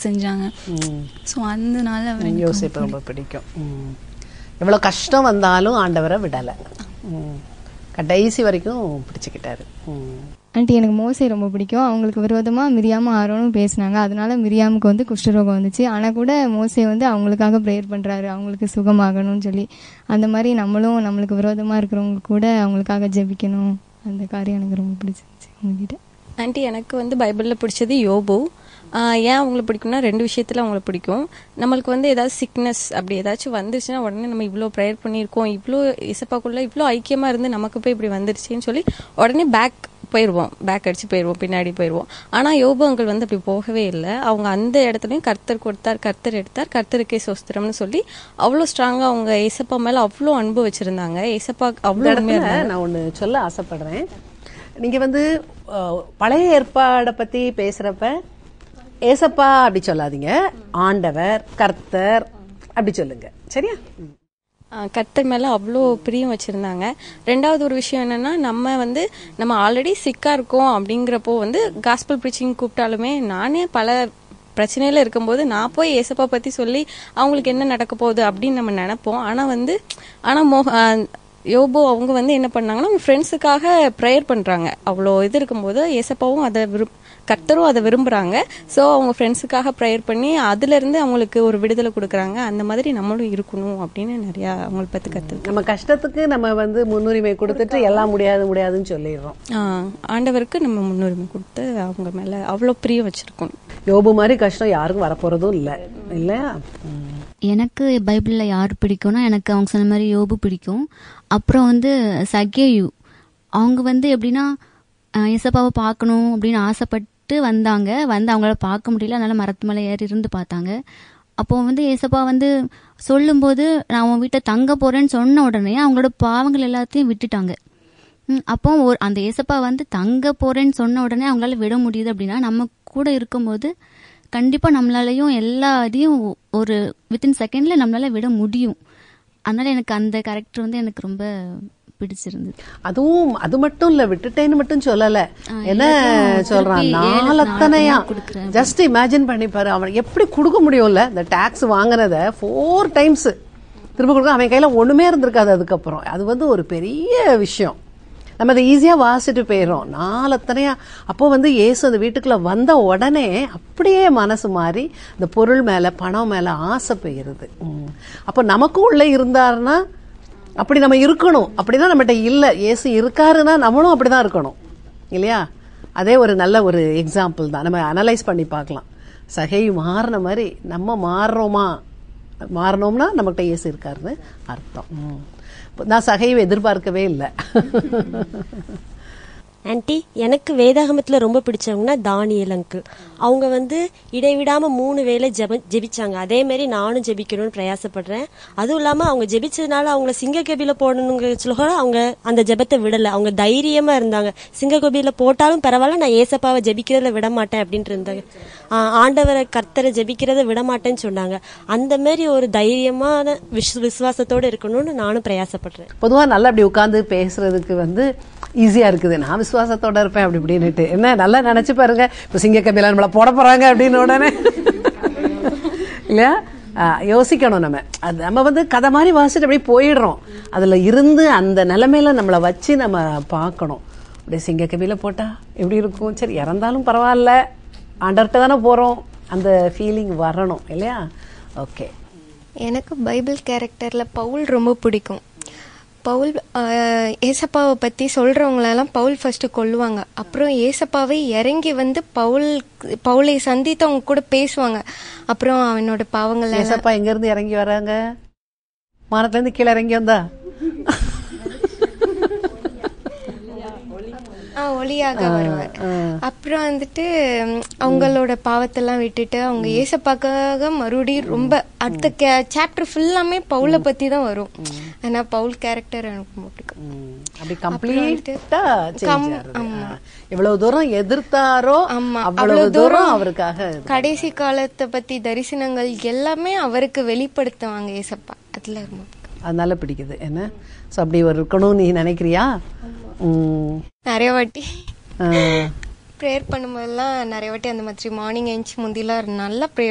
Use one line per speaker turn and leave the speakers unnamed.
செஞ்சாங்க
ம்.
ஸோ அதனால அவர் எனக்கு
யோசிப்பு ரொம்ப பிடிக்கும் ம். எவ்வளவு கஷ்டம் வந்தாலும் ஆண்டவரை விடலை ம். கடைசி வரைக்கும் பிடிச்சுக்கிட்டாரு ம்.
ஆண்டி எனக்கு மோசே ரொம்ப பிடிக்கும் அவங்களுக்கு விரோதமாக மிரியாம ஆரோனும் பேசினாங்க அதனால மிரியாமுக்கு வந்து குஷ்டரோகம் வந்துச்சு ஆனால் கூட மோசே வந்து அவங்களுக்காக ப்ரேயர் பண்ணுறாரு அவங்களுக்கு சுகமாகணும்னு சொல்லி அந்த மாதிரி நம்மளும் நம்மளுக்கு விரோதமாக இருக்கிறவங்களுக்கு கூட அவங்களுக்காக ஜெபிக்கணும் அந்த காரியம் எனக்கு ரொம்ப பிடிச்சிருந்துச்சு உங்ககிட்ட
ஆண்டி எனக்கு வந்து பைபிளில் பிடிச்சது யோபு ஆஹ் ஏன் அவங்களை பிடிக்கும்னா ரெண்டு விஷயத்தில் அவங்கள பிடிக்கும் நம்மளுக்கு வந்து ஏதாவது சிக்னஸ் அப்படி ஏதாச்சும் வந்துருச்சுன்னா உடனே நம்ம இவ்வளோ ப்ரேயர் பண்ணியிருக்கோம் இவ்வளோ இசப்பாக்குள்ள இவ்வளோ ஐக்கியமாக இருந்து நமக்கு போய் இப்படி வந்துருச்சுன்னு சொல்லி உடனே பேக் போயிடுவோம் பேக் அடிச்சு போயிடுவோம் பின்னாடி போயிடுவோம் ஆனால் யோபு அங்கிள் வந்து அப்படி போகவே இல்லை அவங்க அந்த இடத்துலையும் கர்த்தர் கொடுத்தார் கர்த்தர் எடுத்தார் கர்த்தருக்கே சொஸ்திரம்னு சொல்லி அவ்வளோ ஸ்ட்ராங்காக அவங்க ஏசப்பா மேலே அவ்வளோ அன்பு வச்சிருந்தாங்க ஏசப்பா
இந்த
அவ்வளோ உண்மையா
இடத்துல நான் ஒண்ணு சொல்ல ஆசைப்படுறேன் நீங்க வந்து அஹ், பழைய ஏற்பாடை பத்தி பேசுறப்ப ஏசப்பா அப்படி சொல்லாதீங்க ஆண்டவர் கர்த்தர் அப்படி சொல்லுங்க சரியா ம்.
ஆஹ் கர்த்தர் மேல அவ்வளோ பிரியம் வச்சிருந்தாங்க ரெண்டாவது ஒரு விஷயம் என்னன்னா நம்ம வந்து நம்ம ஆல்ரெடி சிக்கா இருக்கோம் அப்படிங்கிறப்போ வந்து காஸ்பல் ப்ரீச்சிங் கூப்பிட்டாலுமே நானே பல பிரச்சனையில இருக்கும்போது நான் போய் ஏசப்பா பத்தி சொல்லி அவங்களுக்கு என்ன நடக்க போகுது அப்படின்னு நம்ம நினைப்போம் ஆனா வந்து ஆனா மோ ஆஹ் யோபோ அவங்க வந்து என்ன பண்ணாங்கன்னா அவங்க ஃப்ரெண்ட்ஸுக்காக ப்ரேயர் பண்றாங்க அவ்வளோ இது இருக்கும்போது ஏசப்பாவும் அதை விரும் கர்த்தரும் அதை விரும்புறாங்க ஸோ அவங்க ஃப்ரெண்ட்ஸுக்காக ப்ரேயர் பண்ணி அதுல இருந்து அவங்களுக்கு ஒரு விடுதலை கொடுக்குறாங்க அந்த மாதிரி நம்மளும் இருக்கணும் அப்படின்னு நிறைய அவங்கள பத்தி கத்து
நம்ம கஷ்டத்துக்கு நம்ம வந்து முன்னுரிமை கொடுத்துட்டு எல்லாம் முடியாது முடியாதுன்னு சொல்லிடுறோம்
ஆஹ் ஆண்டவருக்கு நம்ம முன்னுரிமை கொடுத்து அவங்க மேல அவ்வளோ பிரியம் வச்சிருக்கணும்
யோபு மாதிரி கஷ்டம் யாருக்கும் வரப்போறதும் இல்லை இல்லையா ம்.
எனக்கு பைபிளில் யார் பிடிக்கும்னா எனக்கு அவங்க சொன்ன மாதிரி யோபு பிடிக்கும் அப்புறம் வந்து சகேயு அவங்க வந்து எப்படின்னா அஹ், இயேசப்பாவை பார்க்கணும் அப்படின்னு ஆசைப்பட்டு வந்தாங்க வந்து அவங்களால பார்க்க முடியல அதனால மரத்து மேலே ஏறி இருந்து பார்த்தாங்க அப்போ வந்து ஏசப்பா வந்து சொல்லும்போது நான் உன் வீட்டை தங்க போறேன்னு சொன்ன உடனே அவங்களோட பாவங்கள் எல்லாத்தையும் விட்டுட்டாங்க ம், அப்போ ஒரு அந்த ஏசப்பா வந்து தங்க போறேன்னு சொன்ன உடனே அவங்களால விட முடியுது அப்படின்னா நம்ம கூட இருக்கும்போது கண்டிப்பா நம்மளாலையும் எல்லா இதையும் ஒரு வித்தின் செகண்ட்ல நம்மளால விட முடியும் அதனால எனக்கு அந்த கேரக்டர் வந்து எனக்கு ரொம்ப பிடிச்சிருந்தது
அதுவும் அது மட்டும் இல்ல விட்டுட்டேன்னு மட்டும் சொல்லல என்ன
எல்லாத்தையும்
சொல்றான்
திருப்பி ஏழு
நாலத்தனையா
நாலு கொடுக்குறேன்.
ஜஸ்ட் இமேஜின் பண்ணி பாரு அவன் எப்படி கொடுக்க முடியும்ல இந்த டாக்ஸ் வாங்குனத ஃபோர் டைம்ஸ் திரும்ப கொடுக்க அவன் கையில ஒண்ணுமே இருந்திருக்காது அதுக்கப்புறம் அது வந்து ஒரு பெரிய விஷயம் நம்ம அதை ஈஸியா வாசிட்டு போயிடுறோம் நாலத்தனையா அப்போ வந்து இயேசு அந்த வீட்டுக்குள்ள வந்த உடனே அப்படியே மனசு மாறி இந்த பொருள் மேல பணம் மேல ஆசை போயிருது ம். அப்போ நமக்கும் உள்ள இருந்தாருன்னா அப்படி நம்ம இருக்கணும் அப்படிதான் நம்மகிட்ட இல்லை இயேசு இருக்காருன்னா நம்மளும் அப்படிதான் இருக்கணும் இல்லையா அதே ஒரு நல்ல ஒரு எக்ஸாம்பிள் தான் நம்ம அனலைஸ் பண்ணி பார்க்கலாம் சகை மாறின மாதிரி நம்ம மாறுறோமா மாறினோம்னா நம்மகிட்ட இயேசு இருக்காருன்னு அர்த்தம் ம். நான் சகையை எதிர்பார்க்கவே இல்லை
ஆன்ட்டி எனக்கு வேதாகமத்துல ரொம்ப பிடிச்சவங்கன்னா தானியல் அங்கிள் அவங்க வந்து இடைவிடாம மூணு வேளை ஜெப ஜெபிச்சாங்க அதே மாதிரி நானும் ஜெபிக்கணும்னு பிரயாசப்படுறேன் அதுவும் இல்லாம அவங்க ஜெபிச்சதுனால அவங்கள சிங்கக்கபில போடணுங்கிற சொல்ல அவங்க அந்த ஜெபத்தை விடல அவங்க தைரியமா இருந்தாங்க சிங்கக்கபில போட்டாலும் பரவாயில்ல நான் ஏசப்பாவை ஜெபிக்கிறதுல விட மாட்டேன் அப்படின்ட்டு இருந்தாங்க ஆஹ் ஆண்டவரை கர்த்தரை ஜெபிக்கிறத விட மாட்டேன்னு சொன்னாங்க அந்த மாதிரி ஒரு தைரியமான விஸ் விசுவாசத்தோட இருக்கணும்னு நானும் பிரயாசப்படுறேன்
பொதுவா நல்லா அப்படி உட்கார்ந்து பேசுறதுக்கு வந்து ஈஸியா இருக்குது நான் விசுவாசத்தோட இருப்பேன் அப்படி இப்படின்னுட்டு என்ன நல்லா நினைச்சு பாருங்க இப்ப சிங்கக்கபில நம்மள போட போறாங்க அப்படின்னு உடனே இல்லையா ஆ, யோசிக்கணும் நம்ம அது நம்ம வந்து கதை மாதிரி வாசிட்டு அப்படியே போயிடுறோம் அதுல இருந்து அந்த நிலைமையில நம்மளை வச்சு நம்ம பார்க்கணும் அப்படியே சிங்கக்கபில போட்டா எப்படி இருக்கும் சரி இறந்தாலும் பரவாயில்ல ஆண்டர்கிட்ட தானே போறோம் அந்த ஃபீலிங் வரணும் இல்லையா ஓகே
எனக்கு பைபிள் கேரக்டர்ல பவுல் ரொம்ப பிடிக்கும் பவுல் ஆஹ், ஏசப்பாவை பத்தி சொல்றவங்களெல்லாம் பவுல் ஃபர்ஸ்ட் கொல்லுவாங்க அப்புறம் ஏசப்பாவை இறங்கி வந்து பவுல் பவுலை சந்தித்து அவங்க கூட பேசுவாங்க அப்புறம் அவனோட பாவங்கள் எல்லாம்
ஏசப்பா எங்க இருந்து இறங்கி வராங்க வானத்துல இருந்து கீழே இறங்கி வந்தா
ஆ, ஒளியாக வருவார் அப்புறம் வந்துட்டு ம், அவங்களோட பாவத்தெல்லாம் விட்டுட்டு அவங்க ஏசப்பாக்காக மறுபடியும் ரொம்ப அடுத்த சாப்டர் ஃபுல்லாமே பவுலை பத்தி தான் வரும் ஆனா பவுல் கேரக்டர் எனக்கு ரொம்ப பிடிக்கும்
ம், அப்படி கம்ப்ளீட்டா
கம்-
எவ்வளவு தூரம் எதிர்த்தாரோ
ஆமா
அவ்வளவு தூரம் அவருக்காக இது.
கடைசி காலத்தை பத்தி தரிசனங்கள் எல்லாமே அவருக்கு வெளிப்படுத்துவாங்க ஏசப்பா அதுல ரொம்ப பிடிக்கும்.
அதனால பிடிக்குது என்ன சோ அப்படி ஒரு இருக்கணும்னு நீ நினைக்கிறியா ம்.
நிறைய வாட்டி
ஆ.
ப்ரேயர் பண்ணும்போதெல்லாம் நிறைய வாட்டி அந்த மாதிரி மார்னிங் எழுந்துச்சு முந்திலாம் நல்லா ப்ரேயர்